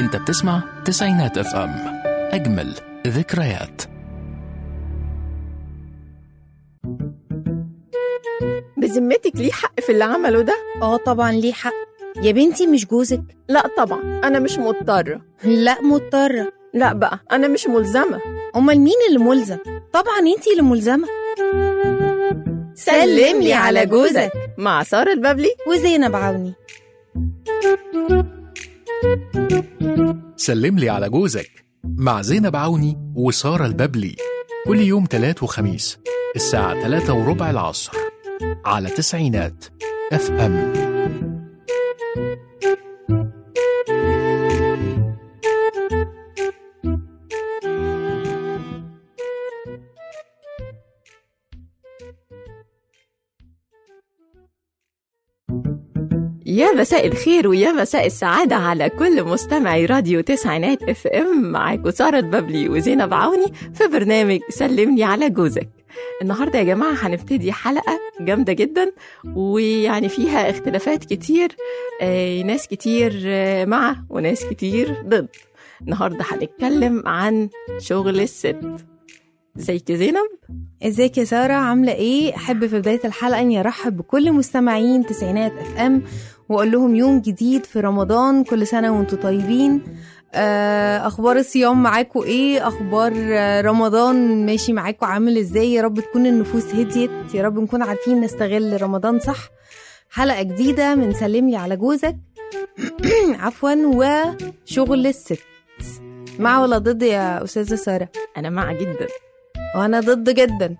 انت بتسمع تسعينات اف ام اجمل ذكريات بذمتك ليه حق في اللي عمله ده؟ اه طبعا ليه حق يا بنتي مش جوزك لا طبعا أنا مش مضطرة لا مضطرة لا بقى أنا مش ملزمة امال مين اللي ملزم طبعا انتي اللي ملزمة سلم لي على جوزك مع سارة البابلي وزينب عوني سلم لي على جوزك مع زينب عوني وسارة الببلي كل يوم تلات وخميس الساعة تلاتة وربع العصر على تسعينات اف ام يا مساء الخير ويا مساء السعادة على كل مستمعي راديو تسعينات اف ام معاكم سارة البابلي وزينب عوني في برنامج سلمني على جوزك النهاردة يا جماعة هنبتدي حلقة جامدة جدا ويعني فيها اختلافات كتير آه ناس كتير آه مع وناس كتير ضد النهاردة هنتكلم عن شغل الست ازيك يا زينب ازيك يا سارة عاملة ايه احب في بداية الحلقة اني ارحب بكل مستمعين تسعينات اف ام واقول لهم يوم جديد في رمضان كل سنة وانتم طيبين آه، اخبار الصيام معاكم ايه اخبار آه، رمضان ماشي معاكم عامل ازاي يا رب تكون النفوس هديت يا رب نكون عارفين نستغل رمضان صح حلقة جديدة من سلملي على جوزك عفوا وشغل الست مع ولا ضد يا استاذة سارة انا مع جدا وانا ضد جدا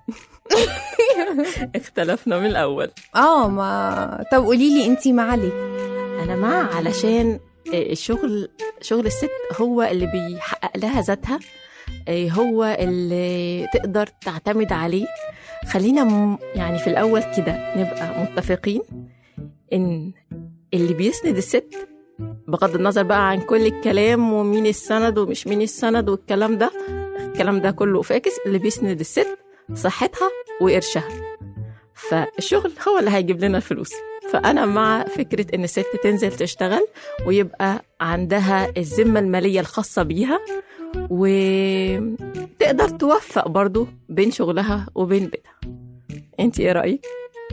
اختلفنا من الاول اه ما طب قولي لي انتي مع ليه انا مع علشان الشغل شغل الست هو اللي بيحقق لها ذاتها هو اللي تقدر تعتمد عليه خلينا م- يعني في الاول كده نبقى متفقين ان اللي بيسند الست بغض النظر بقى عن كل الكلام ومين السند ومش مين السند والكلام ده الكلام ده كله فاكس اللي بيسند الست صحتها وقرشها فالشغل هو اللي هيجيب لنا الفلوس فأنا مع فكرة إن الست تنزل تشتغل ويبقى عندها الذمة المالية الخاصة بيها وتقدر توفق برضو بين شغلها وبين بيتها انت ايه رأيك؟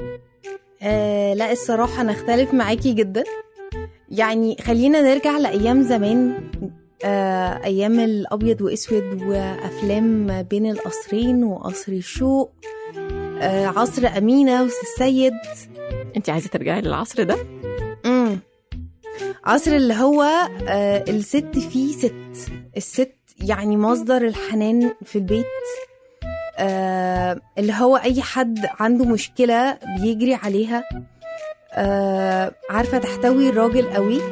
آه لا الصراحة أنا أختلف معاكي جدا يعني خلينا نرجع لأيام زمان آه أيام الأبيض وأسود وأفلام بين القصرين وقصر الشوق آه عصر أمينة والسيد انت عايزة ترجعي للعصر ده؟ مم. عصر اللي هو آه الست فيه ست الست يعني مصدر الحنان في البيت آه اللي هو أي حد عنده مشكلة بيجري عليها آه عارفة تحتوي الراجل قوي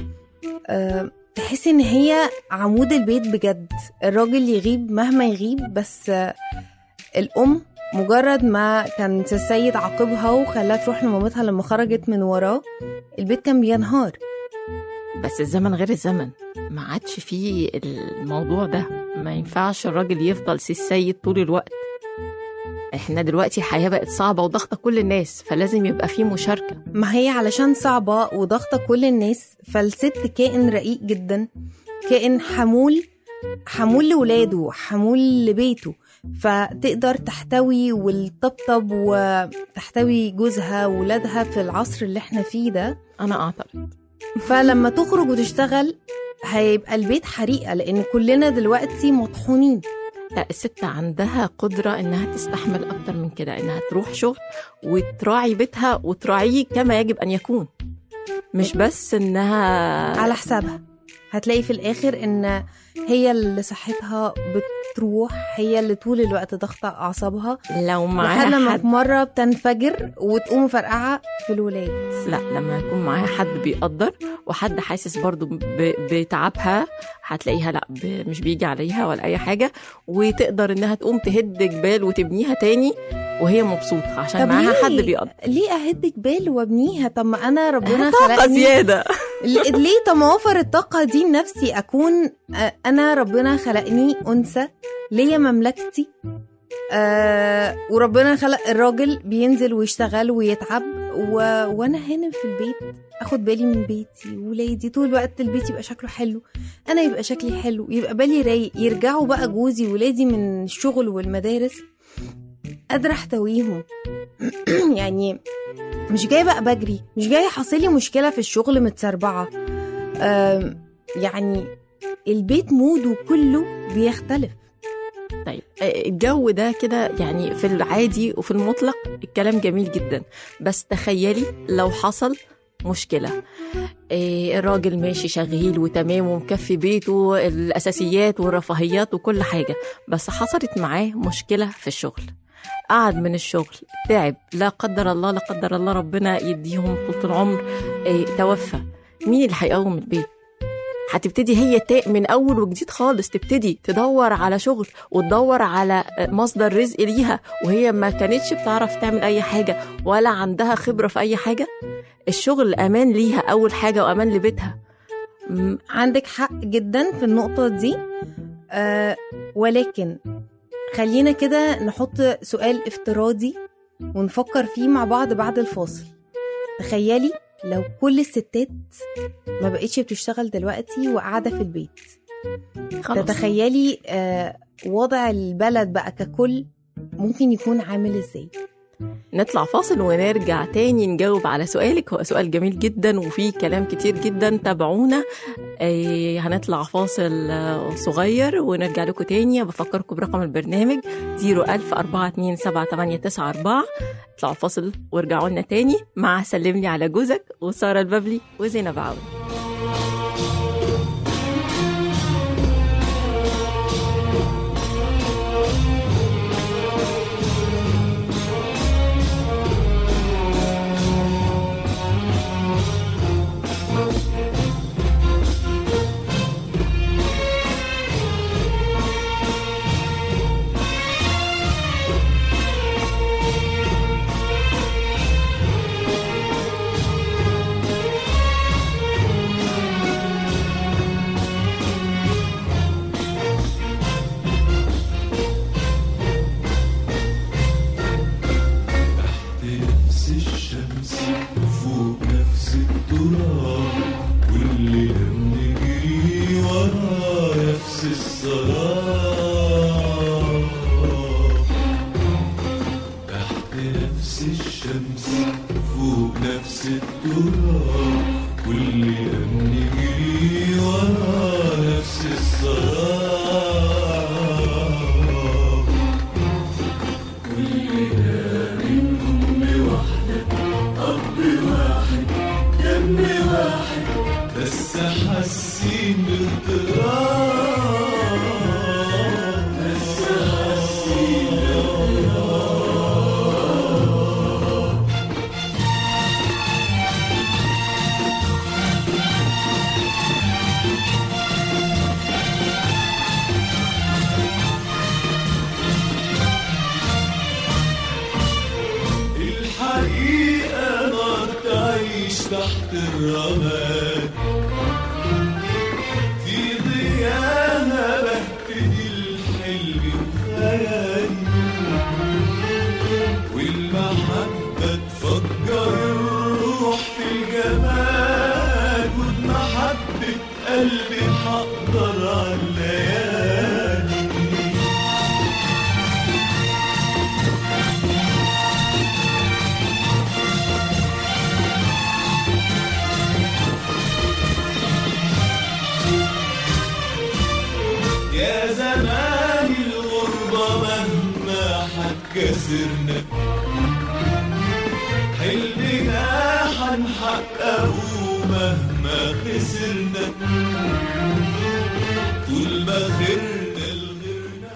آه تحس إن هي عمود البيت بجد الراجل يغيب مهما يغيب بس آه الأم مجرد ما كان السيد عاقبها وخلاها تروح لمامتها لما خرجت من وراه البيت كان بينهار بس الزمن غير الزمن ما عادش فيه الموضوع ده ما ينفعش الراجل يفضل سي السيد طول الوقت احنا دلوقتي الحياة بقت صعبة وضغطة كل الناس فلازم يبقى فيه مشاركة ما هي علشان صعبة وضغطة كل الناس فالست كائن رقيق جدا كائن حمول حمول لولاده حمول لبيته فتقدر تحتوي والطبطب وتحتوي جوزها وولادها في العصر اللي احنا فيه ده انا اعترض فلما تخرج وتشتغل هيبقى البيت حريقة لأن كلنا دلوقتي مطحونين لا الست عندها قدرة إنها تستحمل أكتر من كده إنها تروح شغل وتراعي بيتها وتراعيه كما يجب أن يكون مش بس إنها على حسابها هتلاقي في الآخر إن هي اللي صحتها بتروح هي اللي طول الوقت ضغطة أعصابها لو لحد معاها لما حد في مرة بتنفجر وتقوم فرقعة في الولاد لا لما يكون معاها حد بيقدر وحد حاسس برضو ب- بتعبها هتلاقيها لا ب- مش بيجي عليها ولا أي حاجة وتقدر إنها تقوم تهد جبال وتبنيها تاني وهي مبسوطة عشان طب معاها ليه؟ حد بيقدر ليه أهد جبال وابنيها طب ما أنا ربنا طاقة خلقني زيادة ل- ليه طب ما اوفر الطاقه دي لنفسي اكون آه، انا ربنا خلقني انثى ليا مملكتي آه وربنا خلق الراجل بينزل ويشتغل ويتعب و... وانا هنا في البيت اخد بالي من بيتي وولادي طول الوقت البيت يبقى شكله حلو انا يبقى شكلي حلو يبقى بالي رايق يرجعوا بقى جوزي وولادي من الشغل والمدارس قادره احتويهم يعني مش جايه بقى بجري مش جايه حاصل لي مشكله في الشغل متسربعه أم، يعني البيت موده كله بيختلف طيب آه، الجو ده كده يعني في العادي وفي المطلق الكلام جميل جدا بس تخيلي لو حصل مشكلة إيه الراجل ماشي شغيل وتمام ومكفي بيته الأساسيات والرفاهيات وكل حاجة بس حصلت معاه مشكلة في الشغل قعد من الشغل تعب لا قدر الله لا قدر الله ربنا يديهم طول العمر إيه توفى مين اللي هيقوم البيت هتبتدي هي تا- من اول وجديد خالص تبتدي تدور على شغل وتدور على مصدر رزق ليها وهي ما كانتش بتعرف تعمل اي حاجه ولا عندها خبره في اي حاجه الشغل امان ليها اول حاجه وامان لبيتها م- عندك حق جدا في النقطة دي آه ولكن خلينا كده نحط سؤال افتراضي ونفكر فيه مع بعض بعد الفاصل تخيلي لو كل الستات ما بقتش بتشتغل دلوقتي وقاعدة في البيت خلاص تتخيلي آه وضع البلد بقى ككل ممكن يكون عامل ازاي نطلع فاصل ونرجع تاني نجاوب على سؤالك هو سؤال جميل جدا وفيه كلام كتير جدا تابعونا آه، هنطلع فاصل آه، صغير ونرجع لكم تاني بفكركم برقم البرنامج 01000 427 اطلعوا فاصل وارجعوا لنا تاني مع سلمني على جوزك وسارة الببلي وزينب عون نفس الشمس فوق نفس التراب واللي بنجري ورا نفس السراب تحت نفس الشمس فوق نفس التراب واللي بنجري ورا نفس السراب بس حاسين باضطراب بس حاسين الحقيقة نار تعيش تحت الرماد في ضياها بهتدي الحلم وخيالي والمحبة تفجر الروح في الجمال وبمحبة قلبي حقدر على الليالي يا زمان الغربة مهما هتكسرنا حلمنا هنحققه مهما خسرنا طول ما خيرنا لغيرنا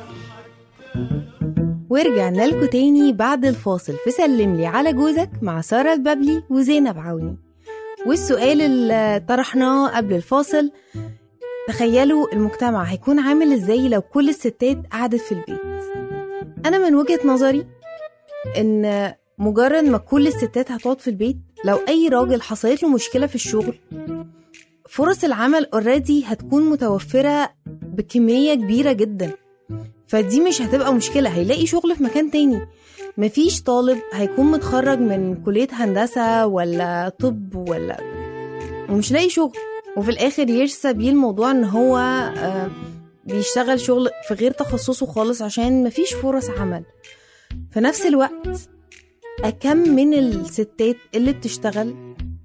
ورجعنا لكم تاني بعد الفاصل في سلم لي على جوزك مع سارة الببلي وزينب عوني والسؤال اللي طرحناه قبل الفاصل تخيلوا المجتمع هيكون عامل ازاي لو كل الستات قعدت في البيت انا من وجهة نظري ان مجرد ما كل الستات هتقعد في البيت لو اي راجل حصلت له مشكلة في الشغل فرص العمل اوريدي هتكون متوفرة بكمية كبيرة جدا فدي مش هتبقى مشكلة هيلاقي شغل في مكان تاني مفيش طالب هيكون متخرج من كلية هندسة ولا طب ولا ومش لاقي شغل وفي الاخر يرسى بيه الموضوع ان هو آه، بيشتغل شغل في غير تخصصه خالص عشان مفيش فرص عمل في نفس الوقت أكم من الستات اللي بتشتغل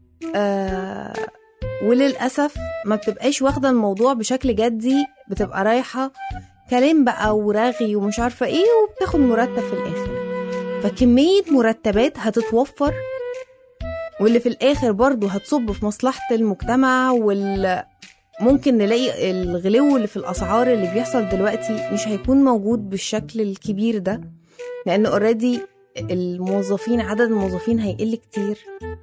آه وللأسف ما بتبقاش واخدة الموضوع بشكل جدي بتبقى رايحة كلام بقى ورغي ومش عارفة ايه وبتاخد مرتب في الآخر فكمية مرتبات هتتوفر واللي في الآخر برضو هتصب في مصلحة المجتمع وال ممكن نلاقي الغلو اللي في الأسعار اللي بيحصل دلوقتي مش هيكون موجود بالشكل الكبير ده لأن اوريدي الموظفين عدد الموظفين هيقل كتير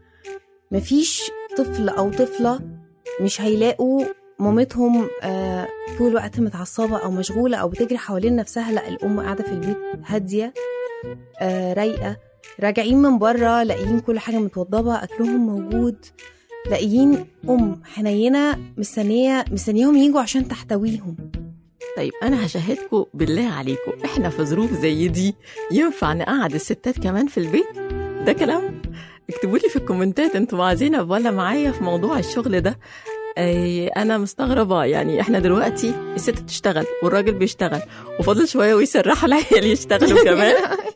مفيش طفل أو طفلة مش هيلاقوا مامتهم آه، طول الوقت متعصبة أو مشغولة أو بتجري حوالين نفسها لا الأم قاعدة في البيت هادية آه، رايقة راجعين من بره لاقيين كل حاجة متوضبة أكلهم موجود لاقيين أم حنينة مستنية مستنياهم يجوا عشان تحتويهم طيب انا هشهدكم بالله عليكم احنا في ظروف زي دي ينفع نقعد الستات كمان في البيت ده كلام اكتبوا لي في الكومنتات انتوا مع زينب ولا معايا في موضوع الشغل ده أي انا مستغربه يعني احنا دلوقتي الست بتشتغل والراجل بيشتغل وفاضل شويه ويسرحوا العيال يشتغلوا كمان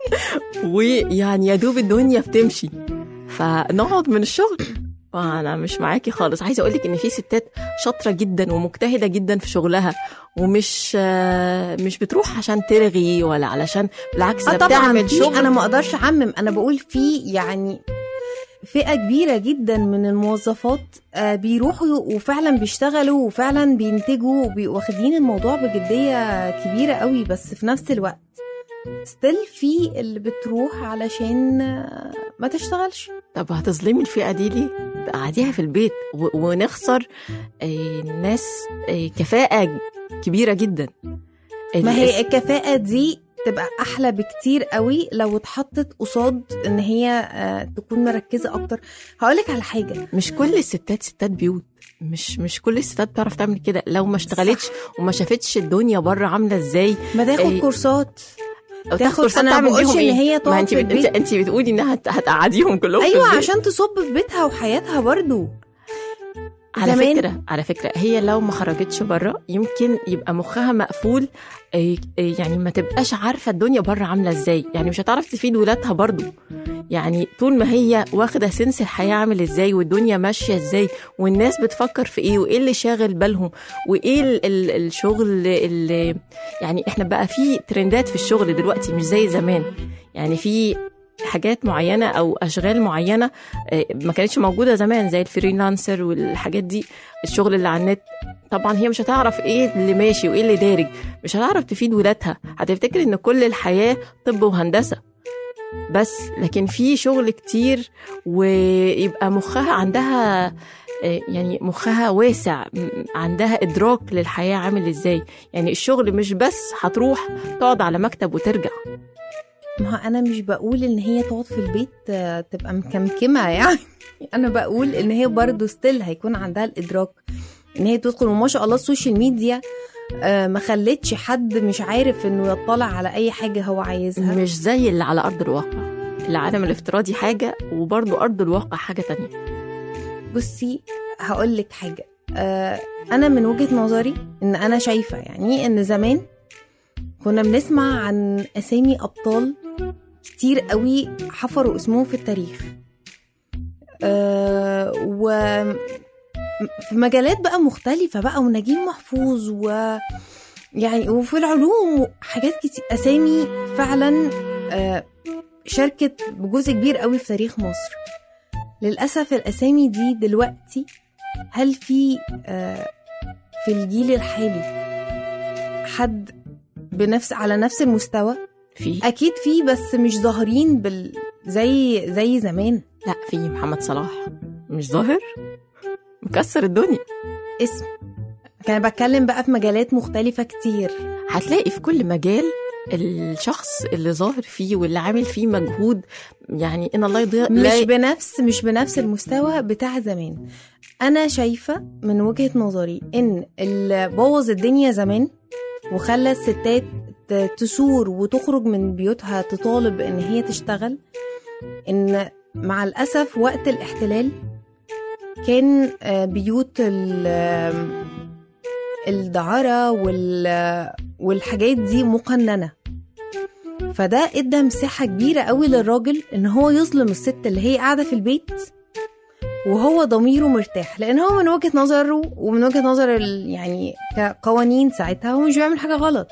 ويعني يا دوب الدنيا بتمشي فنقعد من الشغل وانا مش معاكي خالص عايزه اقول لك ان في ستات شاطره جدا ومجتهده جدا في شغلها ومش آه، مش بتروح عشان ترغي ولا علشان بالعكس اه ده طبعا بتعمل في شغل انا ما اقدرش اعمم انا بقول في يعني فئه كبيره جدا من الموظفات آه، بيروحوا وفعلا بيشتغلوا وفعلا بينتجوا وبيبقوا واخدين الموضوع بجديه كبيره قوي بس في نفس الوقت ستيل في اللي بتروح علشان آه، ما تشتغلش طب هتظلمي الفئه دي ليه؟ قعديها في البيت و- ونخسر آه، ناس آه، كفاءه كبيره جدا ما هي الكفاءه دي تبقى احلى بكتير قوي لو اتحطت قصاد ان هي آه، تكون مركزه اكتر هقولك على حاجه مش كل الستات ستات بيوت مش مش كل الستات بتعرف تعمل كده لو ما اشتغلتش وما شافتش الدنيا بره عامله ازاي ما تاخد إيه. كورسات أو تاخد- كورسات أنا ما تعمل بقولش بيهم إن إيه؟ هي ما تقعد انت في بت- البيت. انت انت بتقولي انها هت- هتقعديهم كلهم في ايوه البيت. عشان تصب في بيتها وحياتها برضو على زمان- فكره على فكره هي لو ما خرجتش بره يمكن يبقى مخها مقفول إيه، إيه، يعني ما تبقاش عارفه الدنيا بره عامله ازاي يعني مش هتعرف تفيد ولادها برضو يعني طول ما هي واخده سنس الحياه عامل ازاي والدنيا ماشيه ازاي والناس بتفكر في ايه وايه اللي شاغل بالهم وايه ال ال الشغل اللي يعني احنا بقى في ترندات في الشغل دلوقتي مش زي زمان يعني في حاجات معينه او اشغال معينه آه، ما كانتش موجوده زمان زي الفريلانسر والحاجات دي الشغل اللي على النت طبعا هي مش هتعرف ايه اللي ماشي وايه اللي دارج مش هتعرف تفيد ولادها هتفتكر ان كل الحياه طب وهندسه بس لكن في شغل كتير ويبقى مخها عندها آه، يعني مخها واسع م- عندها ادراك للحياه عامل ازاي يعني الشغل مش بس هتروح تقعد على مكتب وترجع ما هو انا مش بقول ان هي تقعد في البيت آه، تبقى مكمكمه يعني انا بقول ان هي برضو ستيل هيكون عندها الادراك ان هي تدخل وما شاء الله السوشيال ميديا آه، ما خلتش حد مش عارف انه يطلع على اي حاجه هو عايزها مش زي اللي على ارض الواقع العالم الافتراضي حاجه وبرضه ارض الواقع حاجه تانية بصي هقول لك حاجه آه، انا من وجهه نظري ان انا شايفه يعني ان زمان كنا بنسمع عن اسامي ابطال كتير قوي حفروا اسمهم في التاريخ آه، و في مجالات بقى مختلفة بقى ونجيب محفوظ و يعني وفي العلوم حاجات كتير أسامي فعلا آه، شاركت بجزء كبير قوي في تاريخ مصر للأسف الأسامي دي دلوقتي هل في آه، في الجيل الحالي حد بنفس على نفس المستوى في اكيد في بس مش ظاهرين بال زي زي زمان لا في محمد صلاح مش ظاهر مكسر الدنيا اسم كان بتكلم بقى في مجالات مختلفة كتير هتلاقي في كل مجال الشخص اللي ظاهر فيه واللي عامل فيه مجهود يعني ان الله يضيع مش لا بنفس مش بنفس المستوى بتاع زمان انا شايفة من وجهة نظري ان اللي بوظ الدنيا زمان وخلى الستات ت- تثور وتخرج من بيوتها تطالب ان هي تشتغل ان مع الاسف وقت الاحتلال كان آه، بيوت ال- آم، الدعارة وال والحاجات دي مقننة فده ادى مساحة كبيرة قوي للراجل ان هو يظلم الست اللي هي قاعدة في البيت وهو ضميره مرتاح لان هو من وجهة نظره ومن وجهة نظر ال... يعني كقوانين ساعتها هو مش بيعمل حاجة غلط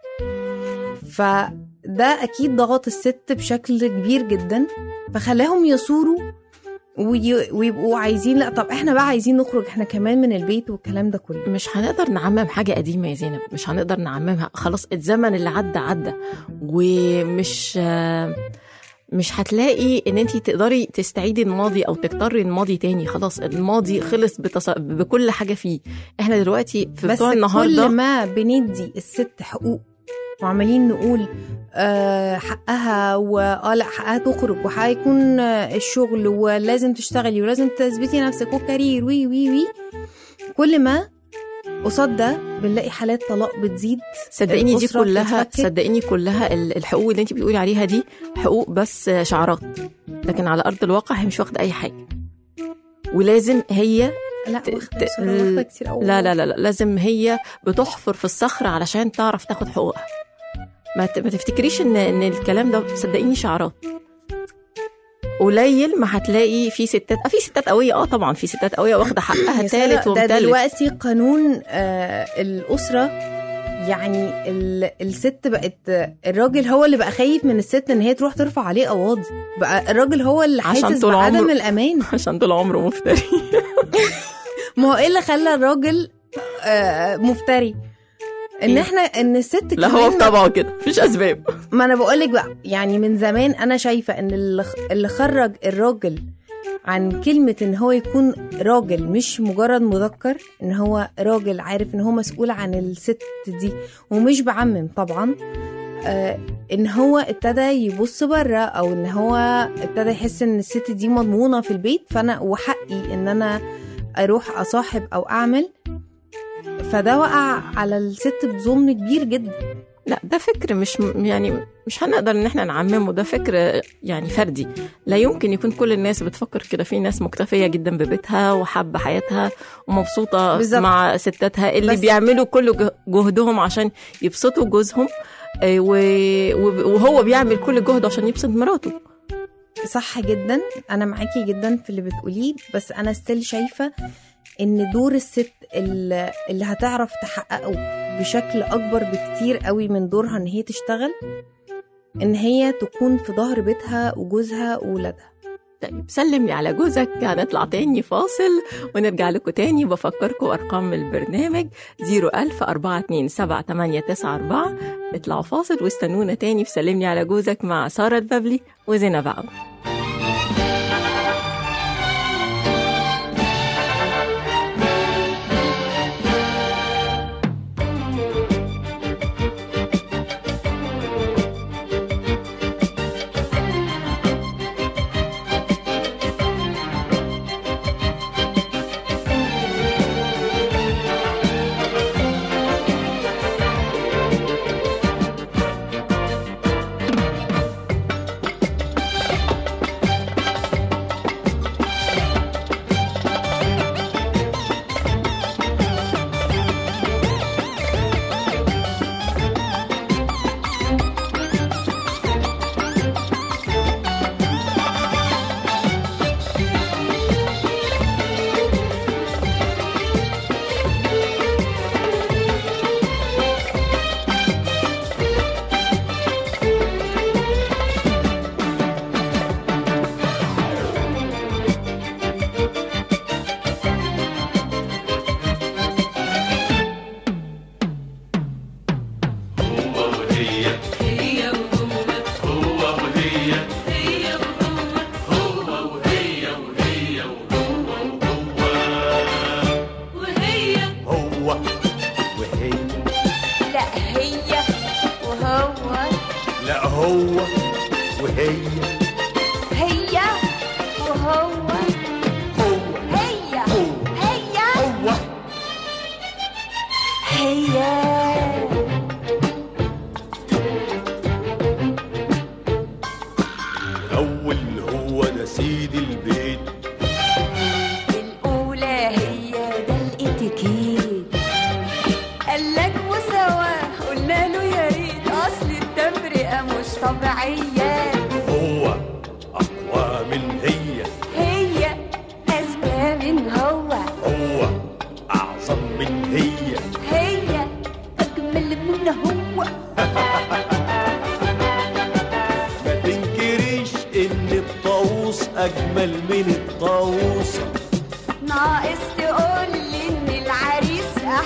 فده اكيد ضغط الست بشكل كبير جدا فخلاهم يثوروا وي... ويبقوا عايزين لا طب احنا بقى عايزين نخرج احنا كمان من البيت والكلام ده كله مش هنقدر نعمم حاجة قديمة يا زينب مش هنقدر نعممها خلاص الزمن اللي عدى عدى ومش آه، مش هتلاقي ان انت تقدري تستعيدي الماضي او تكتري الماضي تاني خلاص الماضي خلص بتص... بكل حاجة فيه احنا دلوقتي في بس بتوع كل النهارده ما بندي الست حقوق وعمالين نقول آه حقها واه لا حقها تخرج وهيكون آه، الشغل ولازم تشتغلي ولازم تثبتي نفسك وكارير وي وي وي كل ما قصاد ده بنلاقي حالات طلاق بتزيد صدقيني دي الأسرة كلها بتتفكك. صدقيني كلها ال- الحقوق اللي انت بتقولي عليها دي حقوق بس شعارات لكن على ارض الواقع هي مش واخده اي حاجه ولازم هي لا ت- واخدة ت- سورة، واخدة كتير قوي لا لا لا لا لازم هي بتحفر في الصخر علشان تعرف تاخد حقوقها ما ت- ما تفتكريش ان ان الكلام ده صدقيني شعارات قليل ما هتلاقي في ستات آه في ستات قوية اه طبعا في ستات قوية واخدة حقها يا تالت سارة، ده ومتالت دلوقتي قانون آه الأسرة يعني ال- الست بقت الراجل هو اللي بقى خايف من الست ان هي تروح ترفع عليه قواضي بقى الراجل هو اللي عشان حاسس طول بعدم عمره. الامان عشان طول عمره مفتري ما هو ايه اللي خلى الراجل آه مفتري ان إيه؟ احنا ان الست لا هو كمان بطبعه كده مفيش اسباب ما انا بقولك بقى يعني من زمان انا شايفه ان اللي اللي خرج الراجل عن كلمة ان هو يكون راجل مش مجرد مذكر ان هو راجل عارف ان هو مسؤول عن الست دي ومش بعمم طبعا آه ان هو ابتدى يبص بره او ان هو ابتدى يحس ان الست دي مضمونة في البيت فانا وحقي ان انا اروح اصاحب او اعمل فده وقع على الست بظلم كبير جدا لا ده فكر مش يعني مش هنقدر ان احنا نعممه ده فكر يعني فردي لا يمكن يكون كل الناس بتفكر كده في ناس مكتفيه جدا ببيتها وحابه حياتها ومبسوطه بالظبط. مع ستاتها اللي بس- بيعملوا كل جه- جهدهم عشان يبسطوا جوزهم آه، و- و- وهو بيعمل كل جهده عشان يبسط مراته صح جدا انا معاكي جدا في اللي بتقوليه بس انا ستيل شايفه ان دور الست اللي, اللي هتعرف تحققه بشكل اكبر بكتير قوي من دورها ان هي تشتغل ان هي تكون في ظهر بيتها وجوزها وولادها طيب سلم لي على جوزك هنطلع تاني فاصل ونرجع لكم تاني بفكركم أرقام البرنامج 01000 427 اطلعوا فاصل واستنونا تاني في سلم لي على جوزك مع سارة البابلي وزينب عون هو وهي لا هي وهو لا هو وهي هي وهو هو هي هو هي هو هي الأول هو ده سيد البيت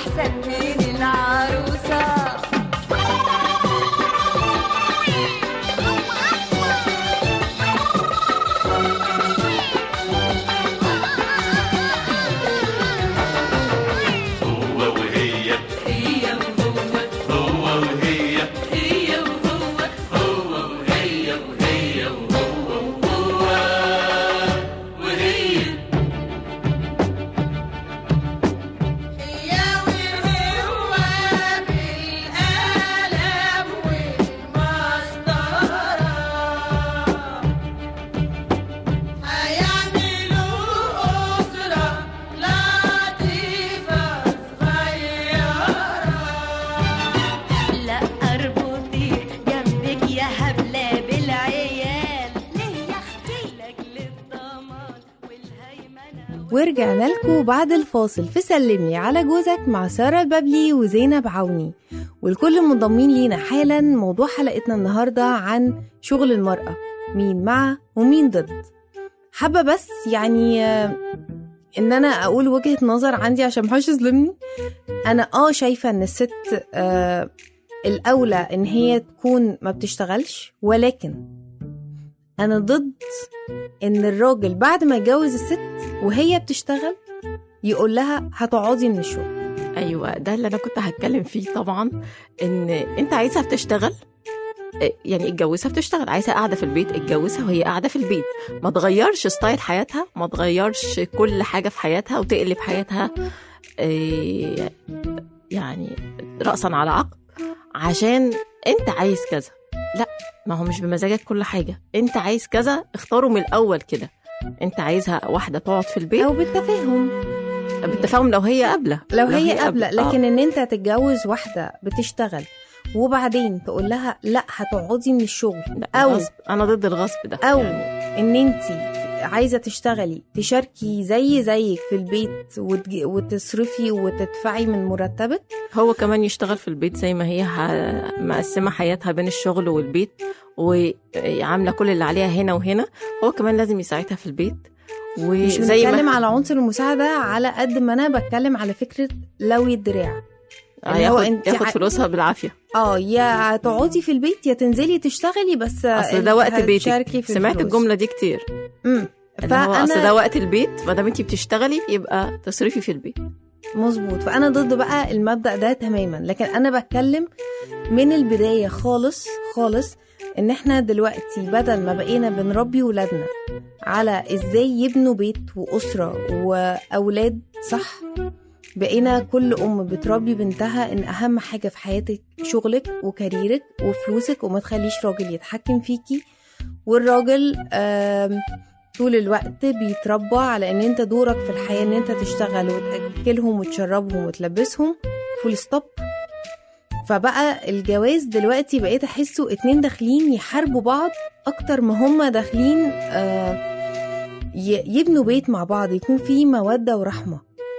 احسن من العروسه هو وهي هي وهو هو وهي هي وهو هو وهي وهي وهو وهو وهي لا اربطي جنبك يا هبله بالعيال ليه يا اختي لاجل الضمان والهيمنه ورجعنا لكم بعد الفاصل في سلمني على جوزك مع سارة البابلي وزينب عوني والكل منضمين لينا حالا موضوع حلقتنا النهاردة عن شغل المرأة مين مع ومين ضد حابة بس يعني آه، ان انا اقول وجهة نظر عندي عشان محدش يظلمني انا اه شايفة ان الست آه الاولى ان هي تكون ما بتشتغلش ولكن انا ضد ان الراجل بعد ما يتجوز الست وهي بتشتغل يقول لها هتقعدي من الشغل ايوه ده اللي انا كنت هتكلم فيه طبعا ان انت عايزها بتشتغل إيه، يعني اتجوزها بتشتغل عايزها قاعده في البيت اتجوزها وهي قاعده في البيت ما تغيرش ستايل حياتها ما تغيرش كل حاجه في حياتها وتقلب حياتها إيه، يعني راسا على عقب عشان انت عايز كذا لا ما هو مش بمزاجك كل حاجه انت عايز كذا اختاره من الاول كده انت عايزها واحده تقعد في البيت او بالتفاهم بالتفاهم لو هي قابله لو هي قابله آه. لكن ان انت تتجوز واحده بتشتغل وبعدين تقول لها لا هتقعدي من الشغل لا أو- الغصب انا ضد الغصب ده او يعني ان انت عايزه تشتغلي تشاركي زي زيك في البيت وتج- وتصرفي وتدفعي من مرتبك هو كمان يشتغل في البيت زي ما هي ح- مقسمه حياتها بين الشغل والبيت وعامله كل اللي عليها هنا وهنا هو كمان لازم يساعدها في البيت مش وزي بنتكلم ما على عنصر المساعده على قد ما انا بتكلم على فكره لوي الدراع اللي هو ياخد, انت ياخد ع- فلوسها بالعافيه اه يا تقعدي في البيت يا تنزلي تشتغلي بس اصل ده وقت هتشاركي بيتك في سمعت الفلوس. الجمله دي كتير امم اللي هو اصل فانا ده وقت البيت ما دام انت بتشتغلي يبقى تصرفي في البيت مظبوط فانا ضد بقى المبدا ده تماما لكن انا بتكلم من البدايه خالص خالص ان احنا دلوقتي بدل ما بقينا بنربي ولادنا على ازاي يبنوا بيت واسره واولاد صح بقينا كل ام بتربي بنتها ان اهم حاجه في حياتك شغلك وكاريرك وفلوسك وما تخليش راجل يتحكم فيكي والراجل آم، طول الوقت بيتربى على ان انت دورك في الحياه ان انت تشتغل وتاكلهم وتشربهم وتلبسهم فول ستوب فبقى الجواز دلوقتي بقيت احسه اتنين داخلين يحاربوا بعض اكتر ما هما داخلين آه، ي- يبنوا بيت مع بعض يكون في موده ورحمه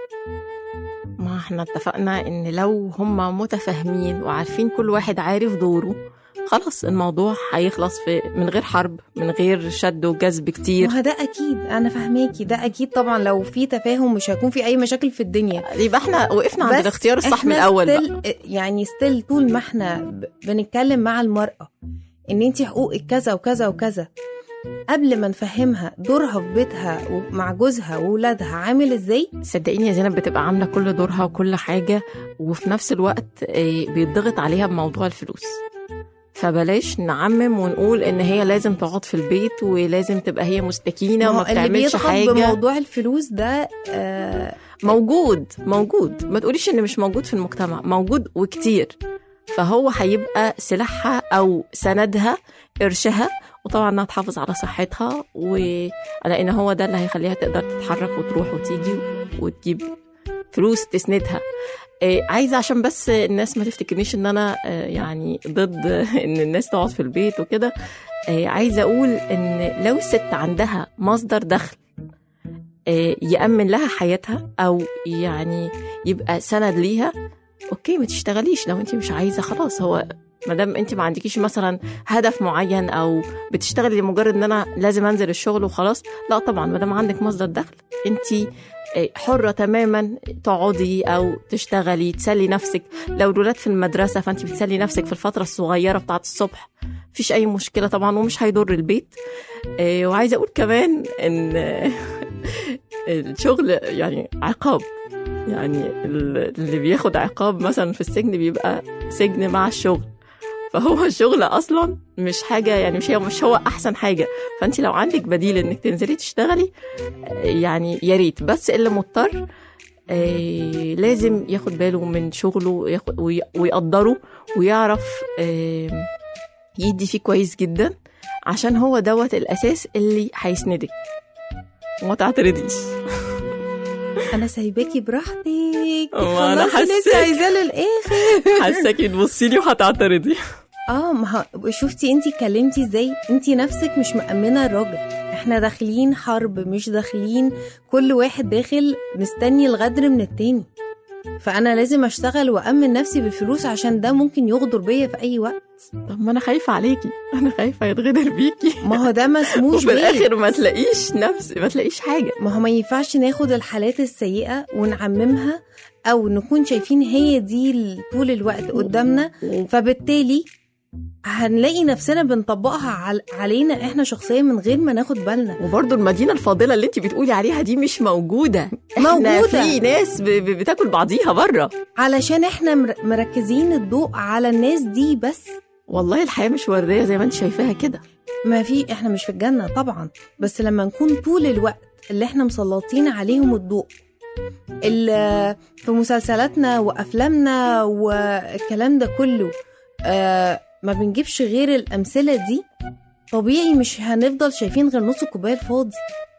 ما احنا اتفقنا ان لو هما متفاهمين وعارفين كل واحد عارف دوره خلاص الموضوع هيخلص في من غير حرب من غير شد وجذب كتير ما هو ده اكيد انا فاهماكي ده اكيد طبعا لو في تفاهم مش هيكون في اي مشاكل في الدنيا يبقى احنا وقفنا عند بس الاختيار الصح من إحنا الاول بقى. still يعني ستيل طول ما احنا ب- بنتكلم مع المرأة ان انت حقوقك كذا وكذا وكذا قبل ما نفهمها دورها في بيتها ومع جوزها وولادها عامل ازاي صدقيني يا زينب بتبقى عامله كل دورها وكل حاجه وفي نفس الوقت آه، بيتضغط عليها بموضوع الفلوس فبلاش نعمم ونقول ان هي لازم تقعد في البيت ولازم تبقى هي مستكينه ما هو وما اللي بتعملش بيضغط حاجه بموضوع الفلوس ده آه موجود موجود ما تقوليش ان مش موجود في المجتمع موجود وكتير فهو هيبقى سلاحها او سندها قرشها وطبعا انها تحافظ على صحتها ولان هو ده اللي هيخليها تقدر تتحرك وتروح وتيجي وتجيب فلوس تسندها إيه، عايزه عشان بس الناس ما تفتكرنيش ان انا آه، يعني ضد ان الناس تقعد في البيت وكده إيه، عايزه اقول ان لو الست عندها مصدر دخل آه، يأمن لها حياتها أو يعني يبقى سند ليها أوكي ما تشتغليش لو أنت مش عايزة خلاص هو ما دام أنت ما عندكيش مثلا هدف معين أو بتشتغلي لمجرد إن أنا لازم أنزل الشغل وخلاص لا طبعا ما دام عندك مصدر دخل أنت آه، حرة تماما تقعدي أو تشتغلي تسلي نفسك لو الولاد في المدرسة فأنت بتسلي نفسك في الفترة الصغيرة بتاعة الصبح مفيش أي مشكلة طبعا ومش هيضر البيت آه، وعايزة أقول كمان إن آه، الشغل يعني عقاب يعني ال- اللي بياخد عقاب مثلا في السجن بيبقى سجن مع الشغل فهو الشغل اصلا مش حاجه يعني مش هي مش هو احسن حاجه فانت لو عندك بديل انك تنزلي تشتغلي آه، يعني يا ريت بس اللي مضطر آه، لازم ياخد باله من شغله وياخد- وي- ويقدره ويعرف آه، يدي فيه كويس جدا عشان هو دوت الاساس اللي هيسندك وما تعترضيش انا سايباكي براحتك ما أنا خلاص لسه حسيت. عايزاه للاخر حاساكي تبصي لي وهتعترضي اه ما هو شفتي انتي اتكلمتي ازاي انتي نفسك مش مأمنة الراجل احنا داخلين حرب مش داخلين كل واحد داخل مستني الغدر من التاني فانا لازم اشتغل وامن نفسي بالفلوس عشان ده ممكن يغدر بيا في اي وقت طب ما انا خايفه عليكي انا خايفه يتغدر بيكي ما هو ده ما اسموش وفي بيت. الاخر ما تلاقيش نفس ما تلاقيش حاجه ما هو ما ينفعش ناخد الحالات السيئة ونعممها أو نكون شايفين هي دي ال- طول الوقت قدامنا فبالتالي هنلاقي نفسنا بنطبقها عل- علينا احنا شخصيا من غير ما ناخد بالنا وبرضه المدينه الفاضله اللي انت بتقولي عليها دي مش موجوده احنا موجودة. في ناس ب- ب- بتاكل بعضيها بره علشان احنا مر- مركزين الضوء على الناس دي بس والله الحياه مش ورديه زي ما انت شايفاها كده ما في احنا مش في الجنة طبعا بس لما نكون طول الوقت اللي احنا مسلطين عليهم الضوء ال- في مسلسلاتنا وافلامنا والكلام ده كله آه ما بنجيبش غير الامثله دي طبيعي مش هنفضل شايفين غير نص الكوبايه الفاضي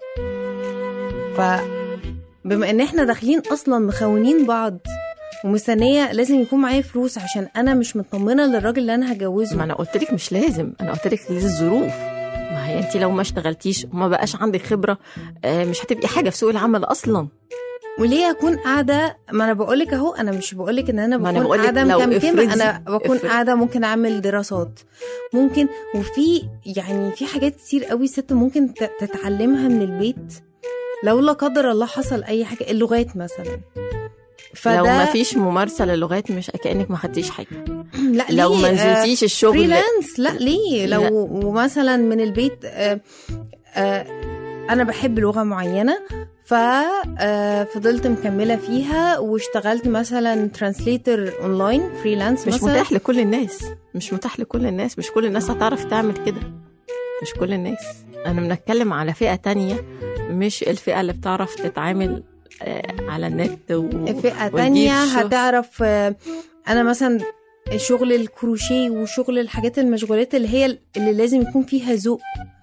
ف بما ان احنا داخلين اصلا مخونين بعض ومستنيه لازم يكون معايا فلوس عشان انا مش مطمنه للراجل اللي انا هجوزه ما انا قلت لك مش لازم انا قلت لك للظروف ما هي انت لو ما اشتغلتيش وما بقاش عندك خبره آه، مش هتبقي حاجه في سوق العمل اصلا وليه اكون قاعده ما انا بقولك اهو انا مش بقولك ان انا ما أنا بكون بقولك قاعده لو مكمكمه افرضي- انا بكون افرض- قاعده ممكن اعمل دراسات ممكن وفي يعني في حاجات كتير قوي ست ممكن ت- تتعلمها من البيت لو لا قدر الله حصل اي حاجه اللغات مثلا فده لو ما فيش ممارسه للغات مش كانك ما خدتيش حاجه لا لو ليه؟ ما آه، نزلتيش الشغل فريلانس لا ليه لا. لو ومثلا من البيت آه، آه، انا بحب لغه معينه ففضلت مكمله فيها واشتغلت مثلا ترانسليتر اونلاين فريلانس مش مثلا متاح لكل الناس مش متاح لكل الناس مش كل الناس هتعرف تعمل كده مش كل الناس انا بنتكلم على فئة تانية مش الفئة اللي بتعرف تتعامل آه، على النت و... فئه وتجيب تانية شغل. هتعرف آه، انا مثلا شغل الكروشيه وشغل الحاجات المشغولات اللي هي اللي لازم يكون فيها ذوق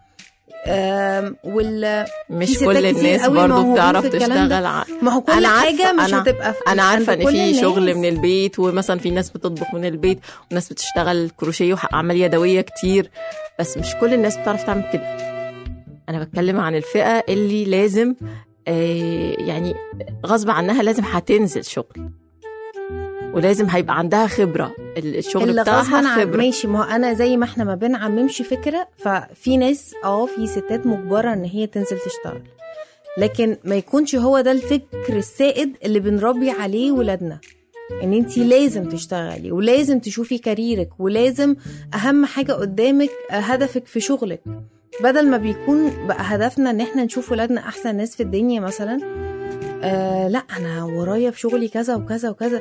آم، وال مش في ستات كل كتير الناس قوي برضو موهوبين بتعرف في الكلام ده. تشتغل ع... ما هو كل أنا عارفة- حاجه مش أنا- هتبقى في انا عارفه عند ان كل في الناس. شغل من البيت ومثلا في ناس بتطبخ من البيت وناس بتشتغل كروشيه واعمال يدويه كتير بس مش كل الناس بتعرف تعمل كده انا بتكلم عن الفئه اللي لازم آه يعني غصب عنها لازم هتنزل شغل ولازم هيبقى عندها خبره الشغل اللي غصبا بتاعها عن خبره ماشي ما هو انا زي ما احنا ما بنعممش فكره ففي ناس اه في ستات مجبره ان هي تنزل تشتغل لكن ما يكونش هو ده الفكر السائد اللي بنربي عليه ولادنا ان انت لازم تشتغلي ولازم تشوفي كاريرك ولازم اهم حاجه قدامك آه، هدفك في شغلك بدل ما بيكون بقى هدفنا ان احنا نشوف ولادنا احسن ناس في الدنيا مثلا آه لا انا ورايا في شغلي كذا وكذا وكذا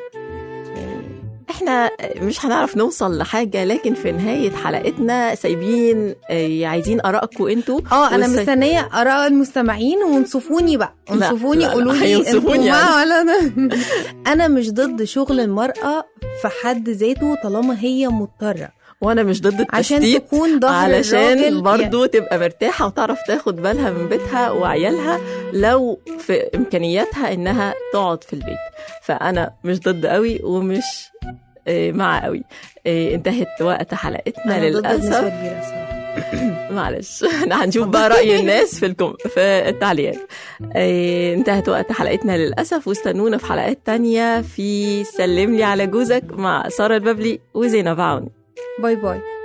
احنا مش هنعرف نوصل لحاجه لكن في نهايه حلقتنا سايبين آه، عايزين ارائكم انتوا اه انا والس- مستنيه اراء المستمعين وانصفوني بقى لا، انصفوني لا، قولوا لا، لي هينصفوني انتوا مع يعني. ولا انا انا مش ضد شغل المراه في حد ذاته طالما هي مضطره وانا مش ضد عشان التشتيت تكون ظهر علشان الراجل برضو تبقى مرتاحة وتعرف تاخد بالها من بيتها وعيالها لو في إمكانياتها إنها تقعد في البيت فأنا مش ضد قوي ومش آه، مع قوي آه، انتهت وقت حلقتنا انا ضد بنسبه للأسف كبيره الصراحه معلش احنا هنشوف بقى رأي الناس في الكم في التعليقات آه، انتهت وقت حلقتنا للأسف واستنونا في حلقات تانية في سلم لي على جوزك مع سارة البابلي وزينب عوني باي باي